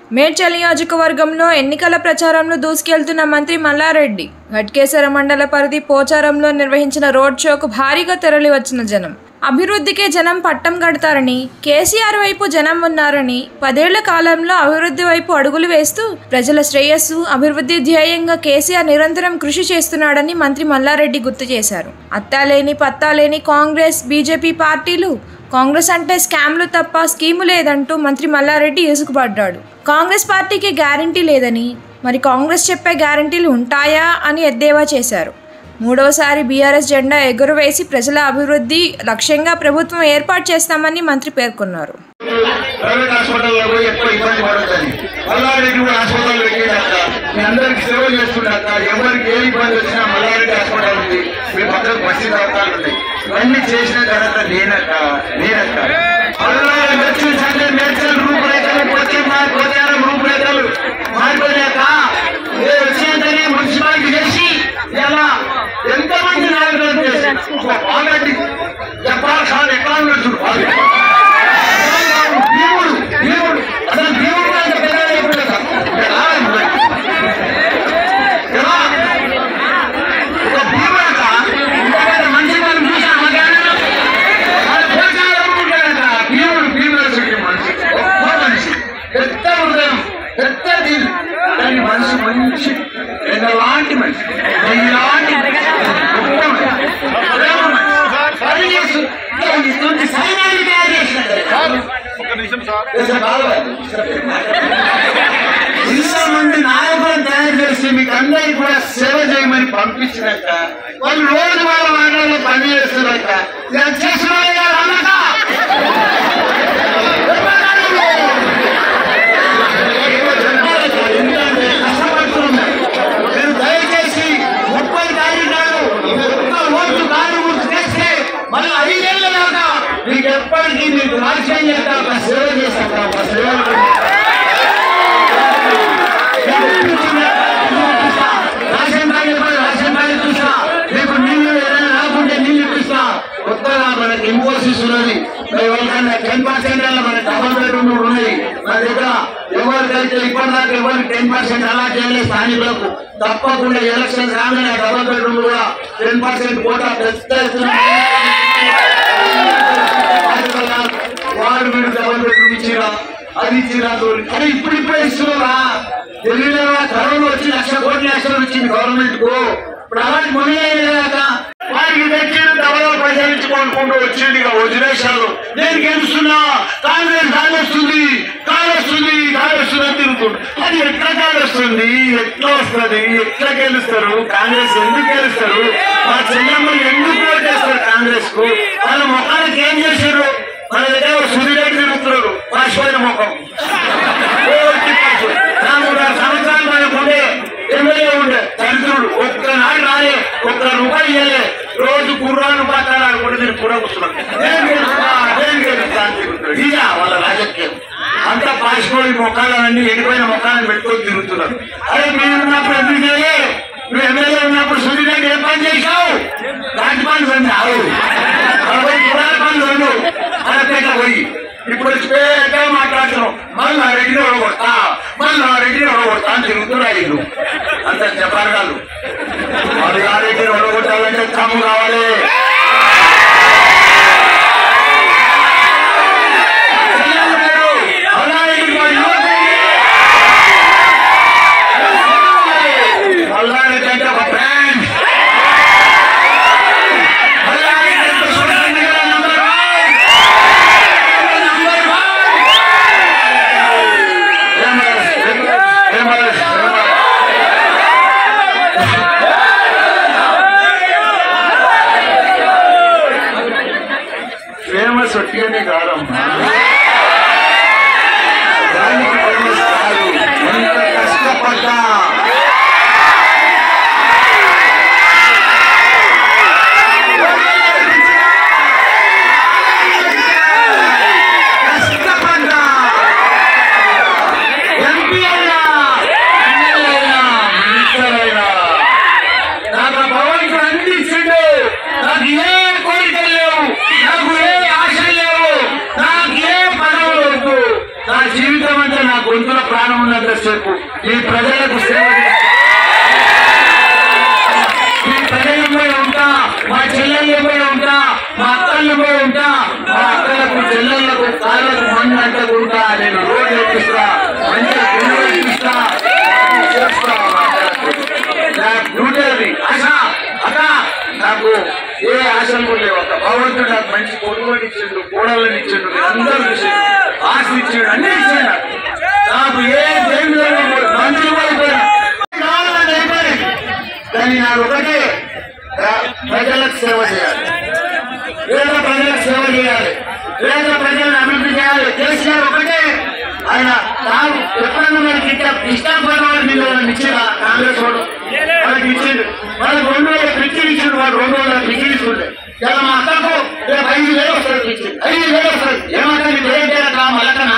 మేడ్చల్ నియోజకవర్గంలో ఎన్నికల ప్రచారంలో దూసుకెళ్తున్న మంత్రి మల్లారెడ్డి ఘట్కేసర మండల పరిధి పోచారంలో నిర్వహించిన రోడ్ షోకు భారీగా తరలివచ్చిన జనం అభివృద్ధికే జనం పట్టం కడతారని కేసీఆర్ వైపు జనం ఉన్నారని పదేళ్ల కాలంలో అభివృద్ధి వైపు అడుగులు వేస్తూ ప్రజల శ్రేయస్సు అభివృద్ధి ధ్యేయంగా కేసీఆర్ నిరంతరం కృషి చేస్తున్నాడని మంత్రి మల్లారెడ్డి గుర్తు చేశారు అత్తాలేని పత్తాలేని కాంగ్రెస్ బీజేపీ పార్టీలు కాంగ్రెస్ అంటే స్కామ్లు తప్ప స్కీము లేదంటూ మంత్రి మల్లారెడ్డి ఇసుకుపడ్డాడు కాంగ్రెస్ పార్టీకి గ్యారంటీ లేదని మరి కాంగ్రెస్ చెప్పే గ్యారంటీలు ఉంటాయా అని ఎద్దేవా చేశారు మూడవసారి బీఆర్ఎస్ జెండా ఎగురవేసి ప్రజల అభివృద్ధి లక్ష్యంగా ప్రభుత్వం ఏర్పాటు చేస్తామని మంత్రి పేర్కొన్నారు ప్రైవేట్ హాస్పిటల్లో పోయి ఎక్కువ ఇబ్బంది పడొద్దని మల్లారెడ్డి కూడా హాస్పిటల్ పెట్టినాక మీ అందరికి సేవ చేస్తున్నాక ఎవరికి ఏ ఇబ్బంది వచ్చినా మల్లారెడ్డి హాస్పిటల్ ఉంది మీ పక్కన బస్సు దవాఖాలు ఉన్నాయి ఇవన్నీ చేసిన తర్వాత నేనక్క నేనక్క మల్లారెడ్డి మెర్చల్ సండే మెర్చల్ రూపురేఖలు పోతే మా పోతారం రూపురేఖలు మారిపోయాక ఏ వచ్చేంతనే మున్సిపాలిటీ చేసి ఎలా ఎంతమంది నాయకులు చేసి ఆల్రెడీ జపాల్ ఖాన్ ఎక్కడ ఉన్నాడు చూడు దేవుడు దేవుడు అసలు దేవుడు అంటే పెద్దగా ఎప్పుడు కదా ఎలా ఎలా ఒక భీమక ఇంకొక మనిషి మనం చూసాం మధ్యాహ్నం మన పోషకాలు అనుకుంటాడట భీముడు భీముడు సుఖి మనిషి గొప్ప మనిషి పెద్ద హృదయం పెద్ద దిల్ కానీ మనిషి మంచి ఎలాంటి మనిషి ఇలాంటి గొప్ప మనిషి ప్రేమ మనిషి పని చేస్తూ ఇటువంటి సైన్యాన్ని తయారు చేసినట్టు ఇంతమంది నాయకులను తయారు చేసి మీకు అందరికి కూడా సేవ చేయమని పంపించినాక వాళ్ళు రోజు వాళ్ళ వాడలో పని చేస్తున్నాక నేను చేసిన అన్నక మీరు దయచేసి ముప్పై తారీఖు నాడు ఒక్క ఓటు కాలు గుర్తు చేస్తే మళ్ళీ ఐదేళ్ల దాకా మీకు ఎప్పటికీ మీకు రాజ్యం చేస్తా ఒక సేవ చేస్తాక ఒక సేవ రేషన్ కార్డు ఇవ్వాలి, రేషన్ కార్డు ఇప్పిస్తా మీకు నీళ్లు ఏదైనా రాకుంటే నీళ్లు ఇప్పిస్తా కొత్తగా మనకి ఇన్ఫోసిస్ ఉన్నది ఎవరికైనా టెన్ పర్సెంట్ అలా మన డబల్ బెడ్రూమ్ ఉన్నాయి మన దగ్గర ఎవరికైతే ఇప్పటిదాకా ఎవరికి టెన్ పర్సెంట్ అలా చేయలేదు స్థానికులకు తప్పకుండా ఎలక్షన్ రాగానే డబల్ బెడ్రూమ్ కూడా టెన్ పర్సెంట్ కోటా పెద్ద ఎత్తున వాడు మీరు డబల్ బెడ్రూమ్ ఇచ్చిరా అది ఇచ్చిరా అరే ఇప్పుడు ఇప్పుడే ఇస్తున్నారా ఢిల్లీలో కరోనా వచ్చి లక్ష కోట్ల లక్షలు వచ్చింది గవర్నమెంట్ కు ఇప్పుడు అలాంటి మొదలయ్యేదాక వారికి తెచ్చిన డబల్ ప్రచారించుకోనుకుంటూ వచ్చింది ఇక వదిలేశారు నేను గెలుస్తున్నా కాంగ్రెస్ కాలొస్తుంది కాలొస్తుంది కాలొస్తుంది అని తిరుగుతుంది అది ఎట్లా కాలొస్తుంది ఎట్లా వస్తుంది ఎట్లా గెలుస్తారు కాంగ్రెస్ ఎందుకు గెలుస్తారు మా చెల్లెమ్మలు ఎందుకు ఓటేస్తారు కాంగ్రెస్ కు వాళ్ళ ముఖానికి ఏం చేశారు మన దగ్గర సుధిరెడ్డి తిరుగుతున్నారు పాసిపోయిన ముఖం కోటి పాసు. నాలుగున్నర సంవత్సరాలు మనకు ఉండే ఎమ్మెల్యే ఉండే దరిద్రుడు ఒక్కనాడు రాలే ఒక్క రూపాయి ఇయ్యలే రోజు కుర్రాను పట్టాలు ఆడుకుంటే నేను కూడా కూర్చున్నాను నేను గెలుస్తా నేను గెలుస్తా అని తిరుగుతున్నాడు ఇక వాళ్ళ రాజకీయం అంతా పాసిపోయి మొక్కలన్నీ ఎండిపోయిన మొక్కలను పెట్టుకొని తిరుగుతున్నారు అరే మీరు ఉన్నప్పుడు ఎందుకు చేయలే నువ్వు ఎమ్మెల్యే ఉన్నప్పుడు సుధీరెడ్డి ఏ పని చేశావు లాంటి పనులు రెండు ఆవు నలభై కుర్రాల పనులు రెండు అరపేట పోయి ఇప్పుడు వచ్చి పేట మాట్లాడుతున్నాం మళ్ళా రెడ్డిని ఒడగొడతా మళ్ళా రెడ్డిని ఒడగొడతా అని తిరుగుతున్నారు వీళ్ళు అంత చెప్పారు వాళ్ళు ఆ రెడ్డిని ఒడగొట్టాలంటే తమ్ము కావాలి అవునా, ఇది మా యువకుడు. మల్లారెడ్డి అంటే ఒక బ్రాండ్ మల్లారెడ్డి అంటే సోషల్ మీడియాలో నంబర్ వన్. Number one. ఏం మహేష్? ఏం మహేష్? ఏం మహేష్? ఫేమస్ ఒట్టిగానే కాదమ్మా దానికి ఫేమస్ కాదు ఎంత కష్టపడ్డా కష్టపడ్డా ఎంపీ అయినా ఎమ్మెల్యే అయినా మినిస్టర్ అయినా నాకు భవన్కి అన్ని ఇచ్చిండు నాకు ఏ కోరికలు లేవు నాకు ఏ ఆశలు లేవు నాకు కాళ్ళకు మన్ను అంటకుండా నేను రోడ్డు ఎక్కిస్తా మంచిగా గుండెలు ఎక్కిస్తా చేస్తా నా డ్యూటీ అది ఆశ అక్క నాకు ఏ ఆశలు కూడా లేవు అక్క భగవంతుడు నాకు మంచి కొడుకుని ఇచ్చిండు కోడళ్ళని ఇచ్చిండు అందరూ ఇచ్చిండు ఆశ ఇచ్చిండు అన్ని ఇచ్చిండు నాకు. నాకు ఏ దేని మందులు కూడా అయిపోయినా కావాలని అయిపోయింది కానీ నాకు ఒకటే రా- ప్రజలకు సేవ చేయాలి పేద ప్రజలకు సేవ చేయాలి పేద ప్రజలను అభివృద్ధి చేయాలి కేసీఆర్ ఒకటే ఆయన తాను ఎప్పుడన్నా మనకి ఇంకా ఇష్టపడిన వాడు మీద వాళ్ళని ఇచ్చిందా కాంగ్రెస్ వాడు వాళ్ళకి ఇచ్చిండు వాళ్ళకి రెండు వేల పిచ్చిలు ఇచ్చిండు వాడు రెండు వేల పిచ్చిలు ఇస్తుండే ఇలా మా అక్కకు రేపు ఐదు వేలు వస్తుంది పిచ్చి ఐదు వేలు వస్తుంది ఏమంటే నీకు ఏం చేయాలి మలకనా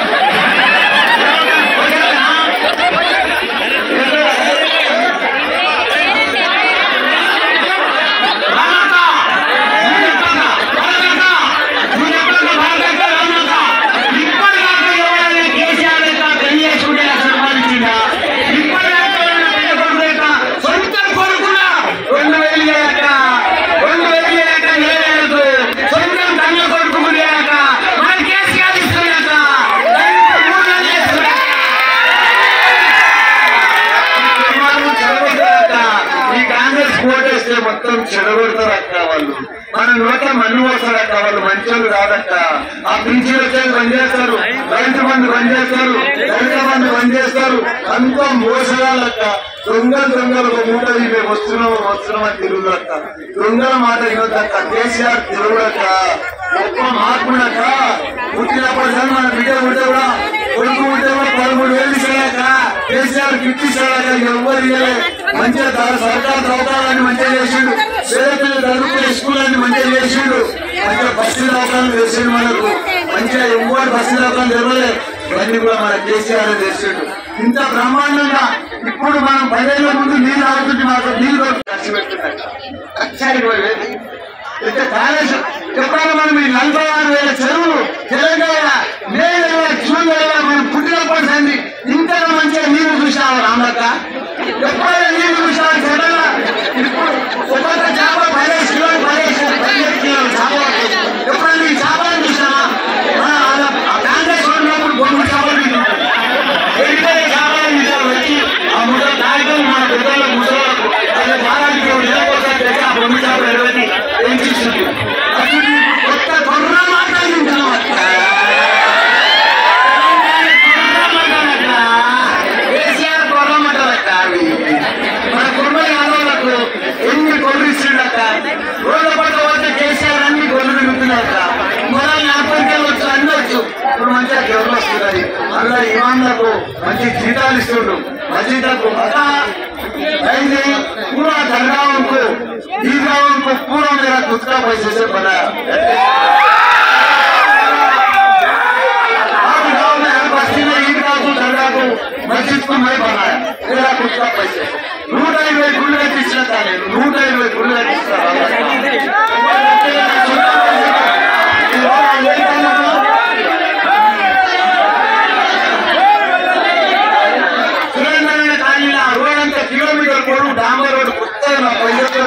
ఈ కాంగ్రెస్ ఓటేస్తే మొత్తం చెడగొడతారు అక్క వాళ్ళు మన నోట మన్ను వస్తారు అక్క వాళ్ళు మంచోళ్ళు కాదక్క ఆ పింఛన్ వచ్చేది బంద్ చేస్తారు రైతు బంధు బంద్ చేస్తారు రైతు బంధు బంద్ చేస్తారు అంతా మోసగాళ్ళక్క దొంగలు దొంగలు ఒక మూట మేము వస్తున్నాం వస్తున్నాం అని తిరుగుదక్క దొంగల మాట వినొద్దక్క కేసీఆర్ తిరుగుడక్క గొప్ప మార్పుడక్క పుట్టినప్పుడు సార్ మన బిడ్డ ఉంటే కూడా కొడుకు ఉంటే కూడా పదమూడు వేలు ఇచ్చాక కేసీఆర్ గిఫ్ట్ ఇచ్చాక ఎవరు ఇవ్వలే మంచిగా దా- సర్కార్ దౌతాలని మంచిగా చేసిండు పేదపిల్లలు చదువుకునే స్కూల్ అని మంచిగా చేసిండు మంచిగా బస్సు దౌతాలు చేసిండు మనకు మంచిగా ఎవరు బస్సు దౌతాలు తెరవలే ఇవన్నీ కూడా మన కేసీఆర్ చేసిండు ఇంత బ్రహ్మాండంగా ఇప్పుడు మనం పదేళ్ల ముందు నీళ్ళు అవుతుంది మాకు నీళ్ళు ఖర్చు పెడుతున్నాయి లక్షానికి ఇరవై వేలు ఇంత కాలేజ్ ఎప్పుడైనా మనం ఈ నలభై ఆరు వేల చెరువులు తెలంగాణ మే నెల జూన్ నెల మనం పుట్టినప్పటి సంది ఇంత మంచిగా నీళ్లు చూసాము రామక్క ఎప్పుడైనా నీళ్లు చూసాము చెడల ఇప్పుడు ఒక్కొక్క చేప పదిహేను కిలోలు పదిహేను పదిహేను కిలోలు చేప ఎప్పుడైనా ఈ చేపలను చూసామా మన ఆడ- ఆ కాంగ్రెస్ ఉన్నప్పుడు బొమ్మ చేపలు తింటున్నాం. ఎక్కడే చేపలను చూసాము వచ్చి ఆ ముద్ద నాయకులు మన పెద్దలకు ముసలకు వాళ్ళ వారానికి ఒక నెల ఒకసారి తెచ్చి ఆ బొమ్మ చేపలు ఎడబెట్టి ఏం చేస్తుంది అసలు కొత్త కొర్ర మాట్లాడుతున్నాం అక్క కేసీఆర్ కొర్రమంటారక్క అవి మన కుటుంబ యాదవులకు ఎన్ని గొర్రెలు ఇచ్చిండక్క రోడ్ల పట్ల పోతే కేసీఆర్ అన్ని గొర్రెలు తిరుగుతున్నారక్క మనల్ని ఆపరికలు వచ్చు అన్ని వచ్చు ఇప్పుడు మంచిగా గొర్రెలు వస్తున్నాయి అలా ఇమాన్లకు మంచి జీతాలు ఇస్తుండు మసీదులకు అక్క అయింది పూరా దర్గావంకు ఈద్గావంకు పూరా మేరా కుత్కా पैसे से बनाया आप गाँव में हर बस्ती में ईदगाह को दरगाह को मस्जिद को मैं बनाया मेरा खुद का पैसे నూట ఇరవై గుళ్ళు కట్టించిన కానీ నూట ఇరవై గుళ్ళు కట్టిస్తారు సురేంద్రమైన కానీ ఆ రోడ్ అంతా కిలోమీటర్ పొడవు డాంబర్ రోడ్ కొత్తగా నా పైసలతో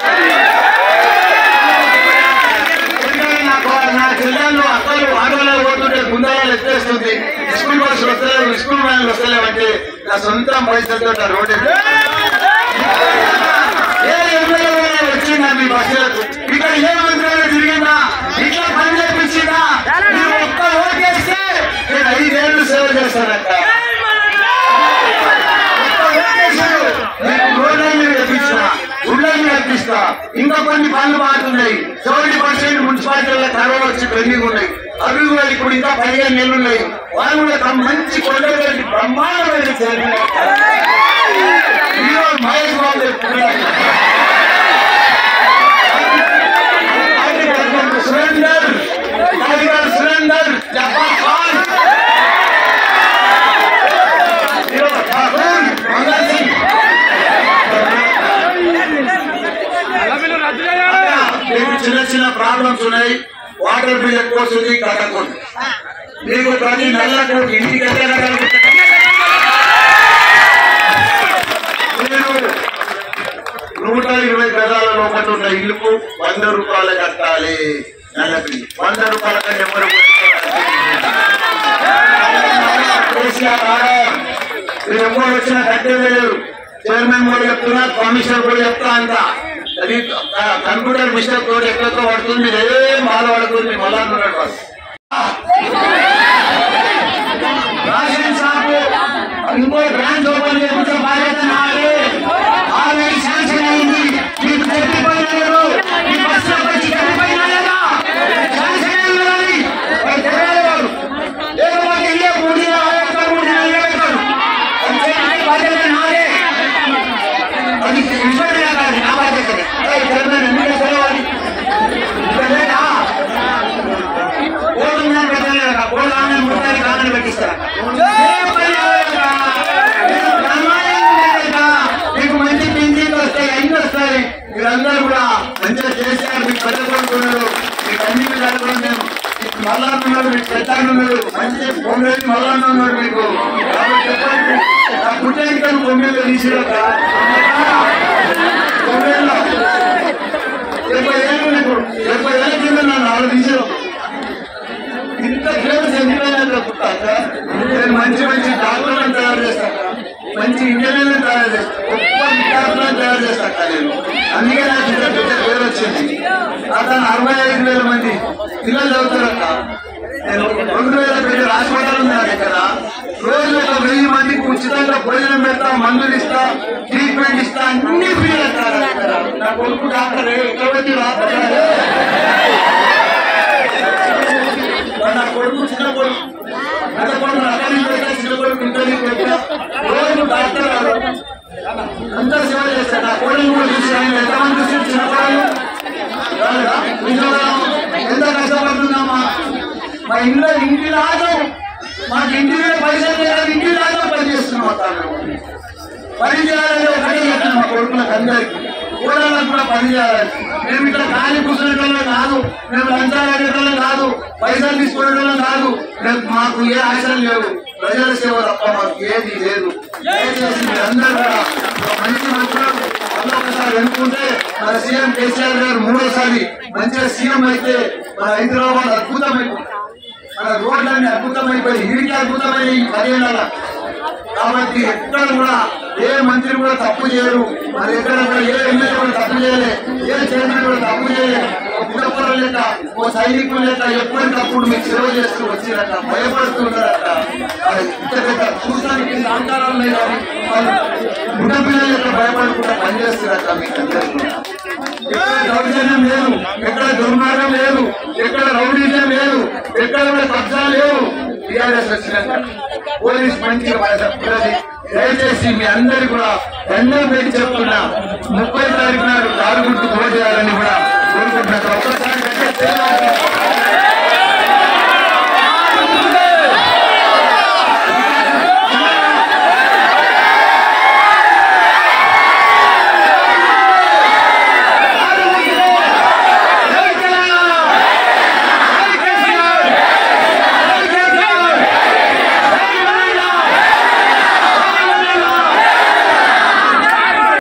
ఎందుకంటే నాకు నా జిల్లాలో అక్కలు ఆటోలో పోతుంటే గుండాలు ఎత్తేస్తుంది స్కూల్ బస్సులు వస్తలేవు స్కూల్ వ్యాన్లు వస్తలేవు అంటే నా సొంత పైసలతో నా రోడ్డు ఎక్కి- ఏ ఎమ్మెల్యే వచ్చిందా మీ బస్సులకు ఇక్కడ ఏ మంత్రులు తిరిగిందా ఇట్లా పని చేయించిందా మీరు ఒక్క ఓటేస్తే నేను ఐదేళ్లు సేవ చేస్తానక్క కల్పిస్తా ఇంకా కొన్ని పనులు మారుతున్నాయి సెవెంటీ పర్సెంట్ మున్సిపాలిటీల కరోనా వచ్చి పెండింగ్ ఉన్నాయి అవి కూడా ఇప్పుడు ఇంకా పదిహేను నెలలు ఉన్నాయి వాళ్ళు కూడా తమ మంచి కొండగలిగి బ్రహ్మాండమైన చర్యలు చేస్తారు. ఈరోజు మహేష్ బాబు చెప్తున్నారు. అగ్రికల్చర్ సురేందర్ టైగర్ సురేందర్ జబ్బర్ ఖాన్ ఈరోజు ఠాకూర్ మంగళ్ సింగ్ మీకు చిన్న చిన్న ప్రాబ్లమ్స్ ఉన్నాయి వాటర్ బిల్ ఎక్కువ వస్తుంది కట్టకూడదు మీకు ప్రతి నెలకు ఇంటికి వెళ్ళగలిగితే మీరు నూట ఇరవై గదాల లోపల ఉన్న ఇల్లుకు వంద రూపాయలు కట్టాలి నెల బిల్లు వంద రూపాయల కంటే ఎవరు కూడా ఎక్కువ కట్టరు. కేసీఆర్ ఆర్డర్ మీరు ఎవరు వచ్చినా కట్టేదే లేదు చైర్మన్ కూడా చెప్తున్నా కమిషనర్ కూడా చెప్తా అంత అది కంప్యూటర్ మిస్టేక్ కూడా ఎక్కడికో పడుతుంది ఏం బాధపడుతుంది మళ్ళా అన్నాడు వాడు. రాషన్ షాపు ఇంకో బ్రాంచ్ ఓపెన్ చేయించే బాధ్యత నాది ఆల్రెడీ శాంక్షన్ అయింది మీకు చెప్పిపోయినారు మీ బస్సులోకి వచ్చి చెప్పిపోయినా లేదా శాంక్షన్ అయింది అది. అది తెలియాలి వాడు. లేకపోతే ఇల్లే మూడిన ఒక్క మూడిన నిలబెట్టాడు అది చేయడానికి బాధ్యత నాదే అది విషయమే కాదు నా బాధ్యతనే ఏయ్, చైర్మన్ ఎందుకు సెలవాలి ఇక్కడ లేదా ఓటు మీద పెట్టలేక ఓటు ఆమె ముట్టాలి కాదని పెట్టిస్తారా ఏ పని అవ్వలేక, మీకు బ్రహ్మాండంగా ఉండేలేక, మీకు మంచి పింఛన్లు వస్తాయి అన్ని వస్తాయి మీరందరూ కూడా మంచిగా చేశారు మీకు పెద్ద కొడుకున్నారు మీకు అన్ని మీద కూడా మేము మీకు మల్లాన్న ఉన్నాడు మీకు పెద్దాన్న ఉన్నాడు మంచి పొంగేది మల్లాన్న ఉన్నాడు మీకు కాబట్టి చెప్పండి నా పుట్టిన పొంగేళ్ళు తీసిరాక పొంగేళ్ళ డెబ్బై ఏళ్ళు నీకు డెబ్బై ఏళ్ళ కింద నన్ను ఆడ తీసావు ఇంత ఫేమస్ ఎండిపోయినా పుట్టాక నేను మంచి మంచి డాక్టర్లను తయారు చేస్తాక మంచి ఇంజనీర్లను తయారు చేస్తాను గొప్ప విద్యార్థులను తయారు చేస్తాక నేను అందుకే నాకు ఇంత పెద్ద పేరు వచ్చింది అతను అరవై ఐదు వేల మంది పిల్లలు చదువుతారక్క నేను రెండు వేల పెద్ద హాస్పిటల్ ఉంది నా దగ్గర రోజు ఒక వెయ్యి మందికి ఉచితంగా భోజనం పెడతా మందులు ఇస్తా ట్రీట్మెంట్ ఇస్తా అన్ని ఫ్రీ అంటారు నా దగ్గర. నా కొడుకు డాక్టర్ ఎక్కడ రాకపోతే నా కొడుకు చిన్న కొడుకు పెద్ద కొడుకు అక్కడి పెట్టా చిన్న కొడుకు ఇంటర్వ్యూ పెట్టా రోజు డాక్టర్ గారు అందరూ సేవ చేస్తారు నా కోడలు కూడా చూసి ఆయన ఎంతమంది చూసి చిన్న కోడలు రాలేదా? నిజమేనా? ఎంత కష్టపడుతున్నామా మా ఇంట్లో ఇంటి రాజు మాకు ఇంటి మీద పైసలు లేదు ఇంటి రాజు పని చేస్తున్నాం అతను పని చేయాలని ఒకటే చెప్తాను మా కొడుకులకు అందరికి కూడళ్ళకు కూడా పని చేయాలని మేము ఇక్కడ ఖాళీ కూర్చునేటోళ్ళం కాదు మేము లంచాలు అడిగేటోళ్ళం కాదు పైసలు తీసుకునేటోళ్ళం కాదు మేము మాకు ఏ ఆశలు లేవు ప్రజల సేవ తప్ప మాకు ఏది లేదు దయచేసి మీరందరూ కూడా ఒక మంచి మంత్రులు మళ్ళీ ఒకసారి ఎన్నుకుంటే మన సీఎం కేసీఆర్ గారు మూడోసారి మంచిగా సీఎం అయితే మన హైదరాబాద్ అద్భుతమైపోతుంది మన రోడ్లన్నీ అద్భుతమైపోయి ఇరికి అద్భుతమైన ఈ పదేళ్ళ కాబట్టి ఎక్కడ కూడా ఏ మంత్రి కూడా తప్పు చేయరు మరి ఎక్కడ కూడా ఏ ఎమ్మెల్యే కూడా తప్పు చేయలే ఏ చైర్మన్ కూడా తప్పు చేయలే ఒక బుడపర లేక ఓ సైనికులు లేక ఎప్పటికప్పుడు మీకు సేవ చేస్తూ వచ్చిరట భయపడుతున్నారట అది ఇంత పెద్ద చూసానికి ఆంకారాలు ఉన్నాయి కానీ వాళ్ళు బుడ్డ పిల్లలు యొక్క భయపడకుండా పనిచేస్తున్నారట మీకు అందరికీ ఎక్కడ దౌర్జన్యం లేదు ఎక్కడ దుర్మార్గం లేదు ఎక్కడ రౌడీజం లేదు ఎక్కడ కూడా కబ్జా లేవు టీఆర్ఎస్ వచ్చినాక పోలీస్ మంచిగా పడది దయచేసి మీ అందరు కూడా దండం పెట్టి చెప్తున్నా ముప్పై తారీఖు నాడు కారు గుర్తు ఓటు చేయాలని కూడా కోరుకుంటున్నారు ఒక్కసారి గట్టిగా చేయాలి.